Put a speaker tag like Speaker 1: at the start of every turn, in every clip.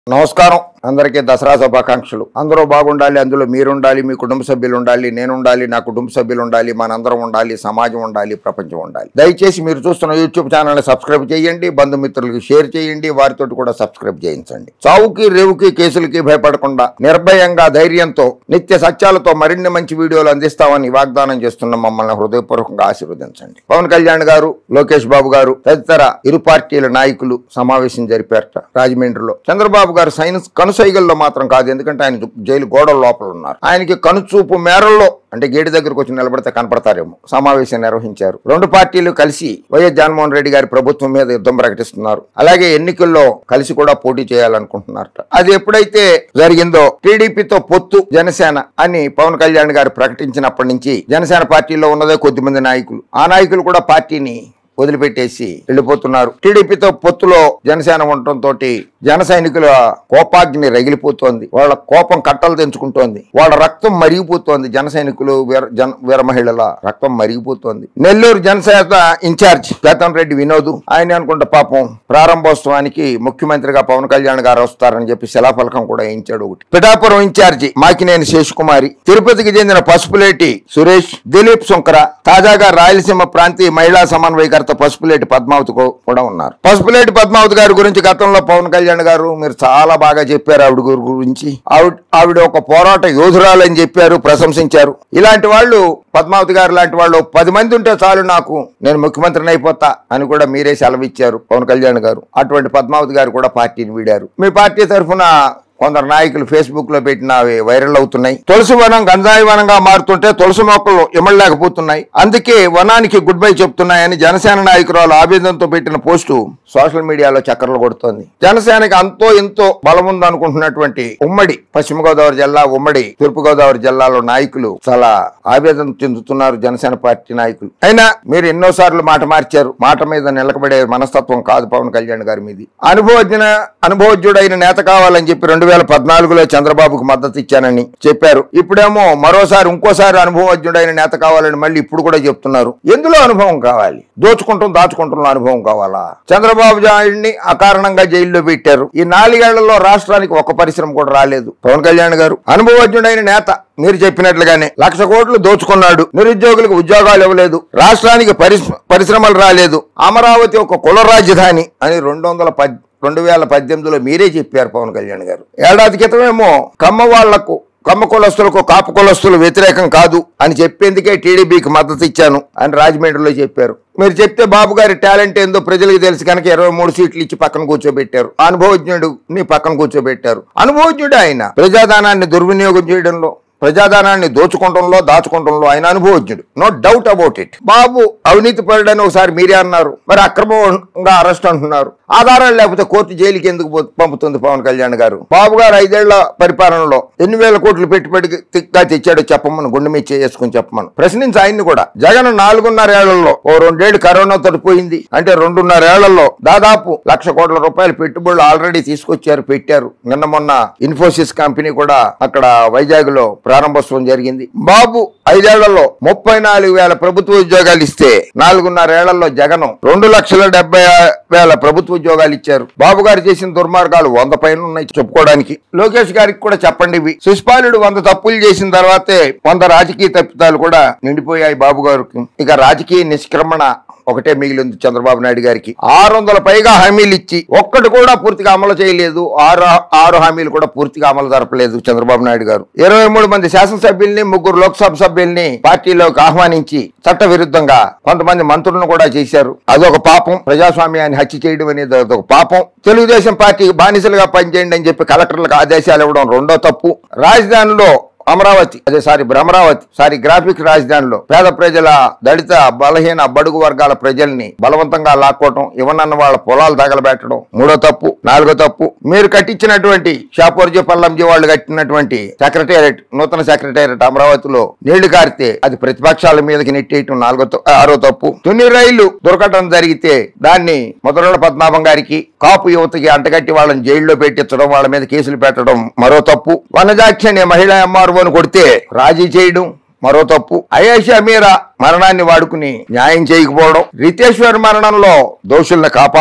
Speaker 1: నమస్కారం అందరికీ దసరా శుభాకాంక్షలు అందరూ బాగుండాలి అందులో మీరుండాలి మీ కుటుంబ సభ్యులు ఉండాలి నేను ఉండాలి నా కుటుంబ సభ్యులు ఉండాలి మనందరం ఉండాలి సమాజం ఉండాలి ప్రపంచం ఉండాలి దయచేసి మీరు చూస్తున్న యూట్యూబ్ ఛానల్ని సబ్స్క్రైబ్ చేయండి బంధుమిత్రులకు షేర్ చేయండి వారితో కూడా సబ్స్క్రైబ్ చేయించండి చావుకి రేవుకి కేసులకి భయపడకుండా నిర్భయంగా ధైర్యంతో నిత్య సత్యాలతో మరిన్ని మంచి వీడియోలు అందిస్తామని వాగ్దానం చేస్తున్న మమ్మల్ని హృదయపూర్వకంగా ఆశీర్వదించండి పవన్ కళ్యాణ్ గారు లోకేష్ బాబు గారు తదితర ఇరు పార్టీల నాయకులు సమావేశం జరిపారట రాజమండ్రిలో చంద్రబాబు గారు సైన్స్ కనుసైగల్లో మాత్రం కాదు ఎందుకంటే ఆయన జైలు గోడల లోపల ఉన్నారు ఆయనకి కనుచూపు మేరల్లో అంటే గేటు దగ్గరకు వచ్చి నిలబడితే కనపడతారేమో సమావేశం నిర్వహించారు రెండు పార్టీలు కలిసి వైఎస్ జగన్మోహన్ రెడ్డి గారి ప్రభుత్వం మీద యుద్ధం ప్రకటిస్తున్నారు అలాగే ఎన్నికల్లో కలిసి కూడా పోటీ చేయాలనుకుంటున్నారట అది ఎప్పుడైతే జరిగిందో టీడీపీతో పొత్తు జనసేన అని పవన్ కళ్యాణ్ గారు ప్రకటించినప్పటి నుంచి జనసేన పార్టీలో ఉన్నదే కొద్దిమంది నాయకులు ఆ నాయకులు కూడా పార్టీని వదిలిపెట్టేసి వెళ్ళిపోతున్నారు టీడీపీతో పొత్తులో జనసేన ఉండటంతో జన సైనికుల కోపాగ్ని రగిలిపోతోంది వాళ్ళ కోపం కట్టలు తెంచుకుంటోంది వాళ్ళ రక్తం మరిగిపోతోంది జన సైనికులు వీర జన వీర మహిళల రక్తం మరిగిపోతోంది నెల్లూరు జనసేన ఇన్ఛార్జ్ గతం రెడ్డి వినోద్ ఆయన అనుకుంటే పాపం ప్రారంభోత్సవానికి ముఖ్యమంత్రిగా పవన్ కళ్యాణ్ గారు వస్తారని చెప్పి శిలాఫలకం కూడా వేయించాడు ఒకటి పిఠాపురం ఇన్ఛార్జి మాకినేని శేషకుమారి తిరుపతికి చెందిన పసుపులేటి సురేష్ దిలీప్ సుంకర తాజాగా రాయలసీమ ప్రాంతీయ మహిళా సమన్వయకర్త పసుపులేటి పద్మావతి కూ- కూడా ఉన్నారు పసుపులేటి పద్మావతి గారి గురించి గతంలో పవన్ కళ్యాణ్ గారు మీరు చాలా బాగా చెప్పారు ఆవిడ గురి- గురించి ఆవిడ ఆవిడ ఒక పోరాట యోధురాలని చెప్పారు ప్రశంసించారు ఇలాంటి వాళ్ళు పద్మావతి గారు లాంటి వాళ్ళు పది మంది ఉంటే చాలు నాకు నేను ముఖ్యమంత్రిని అయిపోతా అని కూడా మీరే సెలవిచ్చారు పవన్ కళ్యాణ్ గారు అటువంటి పద్మావతి గారు కూడా పార్టీని వీడారు మీ పార్టీ తరఫున కొందరు నాయకులు ఫేస్బుక్ లో పెట్టిన అవి వైరల్ అవుతున్నాయి తులసి వనం గంజాయి వనంగా మారుతుంటే తులసి మొక్కలు ఇమ్మలేకపోతున్నాయి అందుకే వనానికి గుడ్ బై చెప్తున్నాయని జనసేన నాయకురాలు ఆవేదనతో పెట్టిన పోస్టు సోషల్ మీడియాలో చక్కర్లు కొడుతోంది జనసేనకి అంతో ఎంతో బలం ఉందనుకుంటున్నటువంటి ఉమ్మడి పశ్చిమ గోదావరి జిల్లా ఉమ్మడి తూర్పు గోదావరి జిల్లాలో నాయకులు చాలా ఆవేదన చెందుతున్నారు జనసేన పార్టీ నాయకులు అయినా మీరు ఎన్నోసార్లు మాట మార్చారు మాట మీద నిలకబడే మనస్తత్వం కాదు పవన్ కళ్యాణ్ గారి మీది అనుభవజ్ఞ అనుభవజ్ఞుడైన నేత కావాలని చెప్పి రెండు వేల పద్నాలుగులో చంద్రబాబుకు మద్దతు ఇచ్చానని చెప్పారు ఇప్పుడేమో మరోసారి ఇంకోసారి అనుభవజ్ఞుడైన నేత కావాలని మళ్ళీ ఇప్పుడు కూడా చెప్తున్నారు ఎందులో అనుభవం కావాలి దోచుకుంటాం దాచుకుంటున్న అనుభవం కావాలా చంద్రబాబు నాయుడిని అకారణంగా జైల్లో పెట్టారు ఈ నాలుగేళ్లలో రాష్ట్రానికి ఒక పరిశ్రమ కూడా రాలేదు పవన్ కళ్యాణ్ గారు అనుభవజ్ఞుడైన నేత మీరు చెప్పినట్లుగానే లక్ష కోట్లు దోచుకున్నాడు నిరుద్యోగులకు ఉద్యోగాలు ఇవ్వలేదు రాష్ట్రానికి పరిశ్ర- పరిశ్రమలు రాలేదు అమరావతి ఒక కుల రాజధాని అని రెండు వందల పద్ రెండు వేల పద్దెనిమిదిలో మీరే చెప్పారు పవన్ కళ్యాణ్ గారు ఏడాది క్రితమేమో కమ్మ వాళ్లకు కమ్మ కులస్తులకు కాపు కులస్తులు వ్యతిరేకం కాదు అని చెప్పేందుకే టీడీపీకి మద్దతు ఇచ్చాను అని రాజమండ్రిలో చెప్పారు మీరు చెప్తే బాబు గారి టాలెంట్ ఏందో ప్రజలకు తెలిసి కనుక ఇరవై మూడు సీట్లు ఇచ్చి పక్కన కూర్చోబెట్టారు అనుభవజ్ఞుడు ని పక్కన కూర్చోబెట్టారు అనుభవజ్ఞుడు ఆయన ప్రజాదానాన్ని దుర్వినియోగం చేయడంలో ప్రజాదానాన్ని దోచుకోవడంలో దాచుకోవడంలో ఆయన అనుభవజ్ఞుడు no doubt about it Babu అవినీతి పరుడని ఒకసారి మీరే అన్నారు మరి అక్రమంగా అరెస్ట్ అంటున్నారు ఆధారాలు లేకపోతే కోర్టు జైలుకి ఎందుకు పో- పంపుతుంది పవన్ కళ్యాణ్ గారు బాబు గారు ఐదేళ్ల పరిపాలనలో ఎన్ని వేల కోట్లు పెట్టుబడిగా తెచ్చాడో చెప్పమని గుండె మీద చేసుకుని చెప్పమను ప్రశ్నించి ఆయన్ని కూడా జగన్ నాలుగున్నర ఏళ్లలో ఓ రెండేళ్లు కరోనా తడిపోయింది అంటే రెండున్నర ఏళ్లలో దాదాపు లక్ష కోట్ల రూపాయల పెట్టుబడులు ఆల్రెడీ తీసుకొచ్చారు పెట్టారు నిన్న మొన్న ఇన్ఫోసిస్ కంపెనీ కూడా అక్కడ వైజాగ్ లో ప్రారంభోత్సవం జరిగింది బాబు ఐదేళ్లలో ముప్పై నాలుగు వేల ప్రభుత్వ ఉద్యోగాలు ఇస్తే నాలుగున్నర ఏళ్లలో జగన్ రెండు లక్షల డెబ్బై వేల ప్రభుత్వ ఉద్యోగాలు ఇచ్చారు బాబు గారు చేసిన దుర్మార్గాలు వంద పైన ఉన్నాయి చెప్పుకోవడానికి లోకేష్ గారికి కూడా చెప్పండి ఇవి శిశుపాలుడు వంద తప్పులు చేసిన తర్వాతే వంద రాజకీయ తప్పిదాలు కూడా నిండిపోయాయి బాబు గారికి ఇక రాజకీయ నిష్క్రమణ ఒకటే మిగిలింది చంద్రబాబు నాయుడు గారికి ఆరు వందల పైగా హామీలు ఇచ్చి ఒక్కటి కూడా పూర్తిగా అమలు చేయలేదు ఆరు ఆరు హామీలు కూడా పూర్తిగా అమలు జరపలేదు చంద్రబాబు నాయుడు గారు ఇరవై మూడు మంది శాసనసభ్యుల్ని ముగ్గురు లోక్సభ సభ్యుల్ని పార్టీలోకి ఆహ్వానించి చట్ట విరుద్ధంగా కొంతమంది మంత్రులను కూడా చేశారు అదొక పాపం ప్రజాస్వామ్యాన్ని హత్య చేయడం అనేది అదొక పాపం తెలుగుదేశం పార్టీకి బానిసలుగా పనిచేయండి అని చెప్పి కలెక్టర్లకు ఆదేశాలు ఇవ్వడం రెండో తప్పు రాజధానిలో అమరావతి అదే సారీ భ్రమరావతి సారీ గ్రాఫిక్ రాజధానిలో పేద ప్రజల దళిత బలహీన బడుగు వర్గాల ప్రజల్ని బలవంతంగా లాక్కోవటం ఇవ్వనన్న వాళ్ళ పొలాలు తగలబెట్టడం మూడో తప్పు నాలుగో తప్పు మీరు కట్టించినటువంటి షాపూర్జీ పల్లంజీ వాళ్ళు కట్టినటువంటి సెక్రటేరియట్ నూతన సెక్రటేరియట్ అమరావతిలో నీళ్లు కారితే అది ప్రతిపక్షాల మీదకి నెట్టేయటం నాలుగో త- ఆరో తప్పు తుని రైలు దుర్ఘటన జరిగితే దాన్ని మొదలైన పద్మనాభం గారికి కాపు యువతకి అంటగట్టి వాళ్ళని జైల్లో పెట్టించడం వాళ్ళ మీద కేసులు పెట్టడం మరో తప్పు వనజాక్షి అనే మహిళా ఎంఆర్ఓని కొడితే రాజీ చేయడం మరో తప్పు అయేషా మీరా మరణాన్ని వాడుకుని న్యాయం చేయకపోవడం రితేశ్వర్ మరణంలో దోషుల్ని కాపాడటం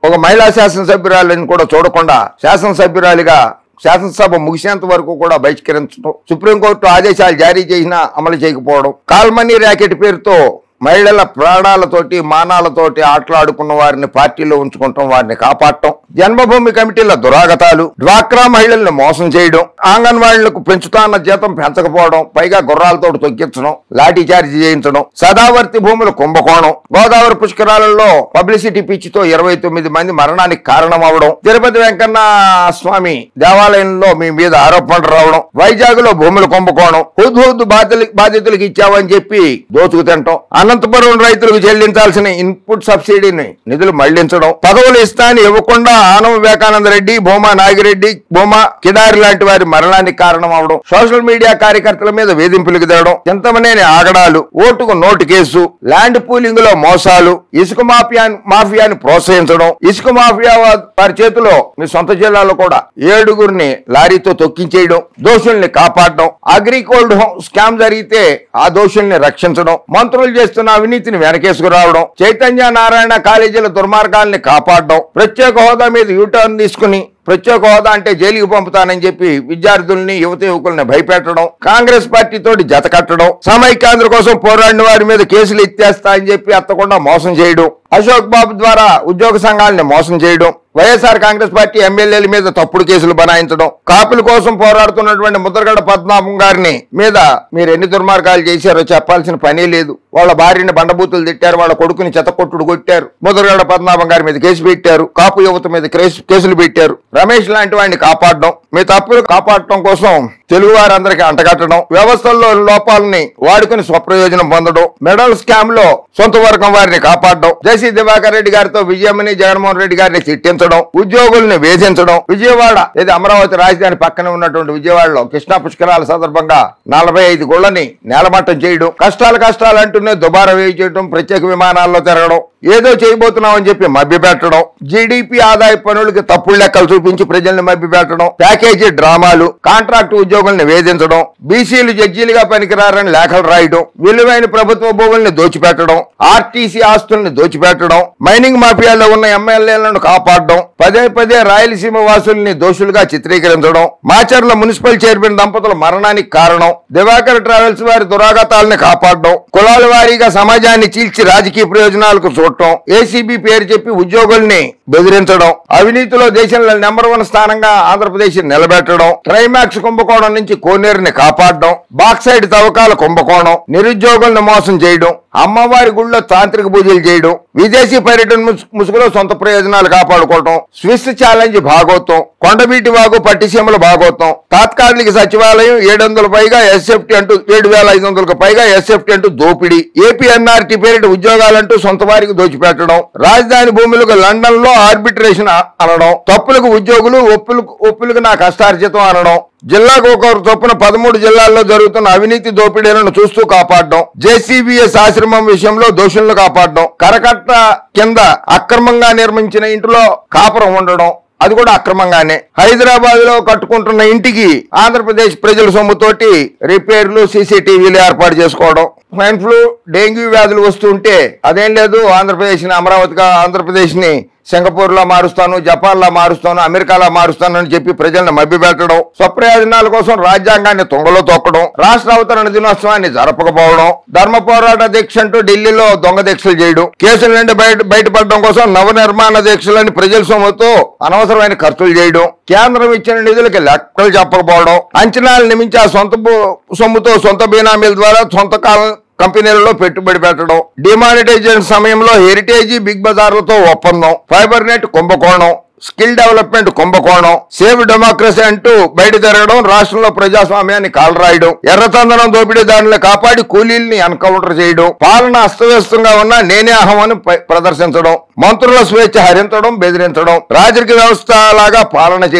Speaker 1: ఒక మహిళా శాసనసభ్యురాలని కూడా చూడకుండా శాసనసభ్యురాలిగా శాసనసభ ముగిసేంత వరకు కూడా బహిష్కరించడం సుప్రీంకోర్టు ఆదేశాలు జారీ చేసినా అమలు చేయకపోవడం కాల్మనీ ర్యాకెట్ పేరుతో మహిళల ప్రాణాలతోటి మానాలతోటి ఆటలాడుకున్న వారిని పార్టీలో ఉంచుకుంటాం వారిని కాపాడటం జన్మభూమి కమిటీల దురాగతాలు డ్వాక్రా మహిళల్ని మోసం చేయడం ఆంగన్వాడీలకు పెంచుతాన్న జీతం పెంచకపోవడం పైగా గుర్రాలతో తొక్కించడం లాఠీ చార్జీ చేయించడం సదావర్తి భూముల కుంభకోణం గోదావరి పుష్కరాలలో పబ్లిసిటీ పిచ్చితో ఇరవై తొమ్మిది మంది మరణానికి కారణం అవడం తిరుపతి వెంకన్న స్వామి దేవాలయంలో మీ మీద ఆరోపణలు రావడం వైజాగ్ లో భూముల కుంభకోణం హుద్హుద్ బాధితులు బాధితులకు ఇచ్చావని చెప్పి దోచుకు తినటం అనంతపురం రైతులకు చెల్లించాల్సిన ఇన్పుట్ సబ్సిడీని నిధులు మళ్లించడం పదవులు ఇస్తాని ఇవ్వకుండా ఆనవ వివేకానంద రెడ్డి భూమా నాగిరెడ్డి భూమా కిదారి లాంటి వారి మరణానికి కారణం అవడం సోషల్ మీడియా కార్యకర్తల మీద వేధింపులకు దిగడం చింతమనేని ఆగడాలు ఓటుకు నోటు కేసు ల్యాండ్ పూలింగ్ లో మోసాలు ఇసుక మాఫియా మాఫియాని ప్రోత్సహించడం ఇసుక మాఫియా వా- వారి చేతిలో మీ సొంత జిల్లాలో కూడా ఏడుగురిని లారీతో తొక్కించేయడం దోషుల్ని కాపాడడం అగ్రికోల్డ్ హోమ్ స్కామ్ జరిగితే ఆ దోషుల్ని రక్షించడం మంత్రులు చేస్తున్న అవినీతిని వెనకేసుకురావడం చైతన్య నారాయణ కాలేజీల దుర్మార్గాల్ని కాపాడడం ప్రత్యేక హోదా మీద యూటర్న్ తీసుకుని ప్రత్యేక హోదా అంటే జైలుకి పంపుతానని చెప్పి విద్యార్థుల్ని యువత యువకుల్ని భయపెట్టడం కాంగ్రెస్ పార్టీ తోటి జత కట్టడం సమైక్యాంధ్ర కోసం పోరాడిన వారి మీద కేసులు ఎత్తేస్తా అని చెప్పి ఎత్తకుండా మోసం చేయడం అశోక్ బాబు ద్వారా ఉద్యోగ సంఘాలని మోసం చేయడం వైఎస్ఆర్ కాంగ్రెస్ పార్టీ ఎమ్మెల్యేల మీద తప్పుడు కేసులు బనాయించడం కాపుల కోసం పోరాడుతున్నటువంటి ముద్రగడ పద్మనాభం గారిని మీద మీరు ఎన్ని దుర్మార్గాలు చేశారో చెప్పాల్సిన పనే లేదు వాళ్ళ భార్యని బండబూతులు తిట్టారు వాళ్ళ కొడుకుని చెత్తకొట్టుడు కొట్టారు ముద్రగడ పద్మనాభం గారి మీద కేసు పెట్టారు కాపు యువత మీద కేసు- కేసులు పెట్టారు రమేష్ లాంటి వాడిని కాపాడడం మీ తప్పులు కాపాడటం కోసం తెలుగు వారందరికీ అంటగట్టడం వ్యవస్థల్లో లోపాలని వాడుకుని స్వప్రయోజనం పొందడం మెడల్ స్కామ్ లో సొంత వర్గం వారిని కాపాడడం జేసీ దివాకర్ రెడ్డి గారితో విజయమని జగన్మోహన్ రెడ్డి గారిని చిట్టించడం ఉద్యోగుల్ని వేధించడం విజయవాడ ఇది అమరావతి రాజధాని పక్కన ఉన్నటువంటి విజయవాడలో కృష్ణా పుష్కరాల సందర్భంగా నలభై ఐదు గుళ్ళని నేలమట్టం చేయడం కష్టాలు కష్టాలు అంటూనే దుబారా వేయి చేయడం ప్రత్యేక విమానాల్లో తిరగడం ఏదో చేయబోతున్నామని చెప్పి మభ్యపెట్టడం జీడిపి ఆదాయ పనులకి తప్పుడు లెక్కలు చూపించి ప్రజల్ని మభ్యపెట్టడం ప్యాకేజీ డ్రామాలు కాంట్రాక్ట్ ఉద్యోగుల్ని వేధించడం బీసీలు జడ్జీలుగా పనికిరారని లేఖలు రాయడం విలువైన ప్రభుత్వ భూముల్ని దోచిపెట్టడం ఆర్టీసీ ఆస్తుల్ని దోచిపెట్టడం మైనింగ్ మాఫియాలో ఉన్న ఎమ్మెల్యేలను కాపాడడం పదే పదే రాయలసీమ వాసుల్ని దోషులుగా చిత్రీకరించడం మాచర్ల మున్సిపల్ చైర్మన్ దంపతుల మరణానికి కారణం దివాకర్ ట్రావెల్స్ వారి దురాగతాలని కాపాడడం కులాల వారీగా సమాజాన్ని చీల్చి రాజకీయ ప్రయోజనాలకు చూడటం ఏసీబీ పేరు చెప్పి ఉద్యోగుల్ని బెదిరించడం అవినీతిలో దేశంలో నెంబర్ వన్ స్థానంగా ఆంధ్రప్రదేశ్ నిలబెట్టడం ట్రైమాక్స్ కుంభకోణం నుంచి కోనేరుని కాపాడడం బాక్సైడ్ తవ్వకాల కుంభకోణం నిరుద్యోగులను మోసం చేయడం అమ్మవారి గుళ్ళో తాంత్రిక పూజలు చేయడం విదేశీ పర్యటన ముసు- ముసుగులో సొంత ప్రయోజనాలు కాపాడుకోవటం స్విస్ ఛాలెంజ్ భాగోత్వం కొండబీటి వాగు పట్టిసీమల భాగోత్వం తాత్కాలిక సచివాలయం ఏడు వందల పైగా ఎస్ఎఫ్టీ అంటూ ఏడు వేల ఐదు వందలకు పైగా ఎస్ఎఫ్టీ అంటూ దోపిడీ ఏపీ ఎన్ఆర్టీ పేరిట ఉద్యోగాలంటూ సొంత వారికి దోచిపెట్టడం రాజధాని భూములకు లండన్ లో ఆర్బిట్రేషన్ అ- అనడం తప్పులకు ఉద్యోగులు ఒప్పులకు ఒప్పులకు నా కష్టార్జితం అనడం జిల్లాకు ఒకరు చొప్పున పదమూడు జిల్లాల్లో జరుగుతున్న అవినీతి దోపిడీలను చూస్తూ కాపాడడం జేసీబీఎస్ ఆశ్రమం విషయంలో దోషులను కాపాడడం కరకట్ట కింద అక్రమంగా నిర్మించిన ఇంటిలో కాపురం ఉండడం అది కూడా అక్రమంగానే హైదరాబాద్ లో కట్టుకుంటున్న ఇంటికి ఆంధ్రప్రదేశ్ ప్రజల సొమ్ముతోటి రిపేర్లు సీసీటీవీలు ఏర్పాటు చేసుకోవడం స్వైన్ ఫ్లూ డెంగ్యూ వ్యాధులు వస్తుంటే అదేం లేదు ఆంధ్రప్రదేశ్ ని అమరావతిగా ఆంధ్రప్రదేశ్ ని సింగపూర్ లో మారుస్తాను జపాన్ లో మారుస్తాను అమెరికాలో మారుస్తాను అని చెప్పి ప్రజల్ని మభ్యపెట్టడం స్వప్రయోజనాల కోసం రాజ్యాంగాన్ని తుంగలో తొక్కడం రాష్ట్ర అవతరణ దినోత్సవాన్ని జరపకపోవడం ధర్మ పోరాట దీక్ష అంటూ ఢిల్లీలో దొంగ దీక్షలు చేయడం కేసుల నుండి బయట బయటపడడం కోసం నవనిర్మాణ దీక్షలని ప్రజల సొమ్ముతో అనవసరమైన ఖర్చులు చేయడం కేంద్రం ఇచ్చిన నిధులకి లెక్కలు చెప్పకపోవడం అంచనాలు నిమించి ఆ సొంత భూ- సొమ్ముతో సొంత బీనామీల ద్వారా సొంత కాలం కంపెనీలలో పెట్టుబడి పెట్టడం డిమానిటైజేషన్ సమయంలో హెరిటేజీ బిగ్ బజార్లతో ఒప్పందం ఫైబర్ నెట్ కుంభకోణం స్కిల్ డెవలప్మెంట్ కుంభకోణం సేవ్ డెమోక్రసీ అంటూ బయట తిరగడం రాష్ట్రంలో ప్రజాస్వామ్యాన్ని కాలరాయడం ఎర్రచందనం దోపిడీదారులను కాపాడి కూలీల్ని ఎన్కౌంటర్ చేయడం పాలన అస్తవ్యస్తంగా ఉన్న నేనే అహమని ప- ప్రదర్శించడం మంత్రుల స్వేచ్ఛ హరించడం బెదిరించడం రాజకీయ వ్యవస్థ లాగా పాలన చేయడం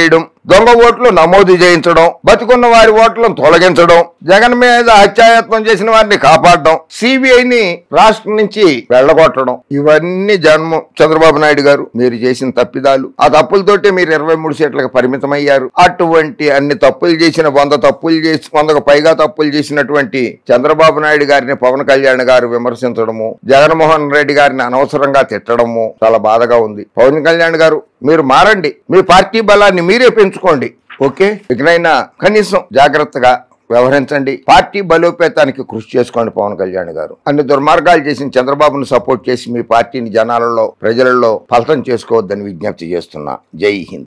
Speaker 1: దొంగ ఓట్లు నమోదు చేయించడం బతికున్న వారి ఓట్లను తొలగించడం జగన్ మీద హత్యాయత్నం చేసిన వారిని కాపాడడం సిబిఐని రాష్ట్రం నుంచి వెళ్ళగొట్టడం ఇవన్నీ జన్మ చంద్రబాబు నాయుడు గారు మీరు చేసిన తప్పిదాలు ఆ తప్పులతోటే మీరు ఇరవై మూడు సీట్లకు పరిమితమయ్యారు అటువంటి అన్ని తప్పులు చేసిన వంద తప్పులు చేసి వందకు పైగా తప్పులు చేసినటువంటి చంద్రబాబు నాయుడు గారిని పవన్ కళ్యాణ్ గారు విమర్శించడము జగన్మోహన్ రెడ్డి గారిని అనవసరంగా తిట్టడము చాలా బాధగా ఉంది పవన్ కళ్యాణ్ గారు మీరు మారండి మీ పార్టీ బలాన్ని మీరే పెంచుకోండి ఓకే ఇకనైనా కనీసం జాగ్రత్తగా వ్యవహరించండి పార్టీ బలోపేతానికి కృషి చేసుకోండి పవన్ కళ్యాణ్ గారు అన్ని దుర్మార్గాలు చేసిన చంద్రబాబును సపోర్ట్ చేసి మీ పార్టీని జనాలలో ప్రజలలో ఫలితం చేసుకోవద్దని విజ్ఞప్తి చేస్తున్నా జై హింద్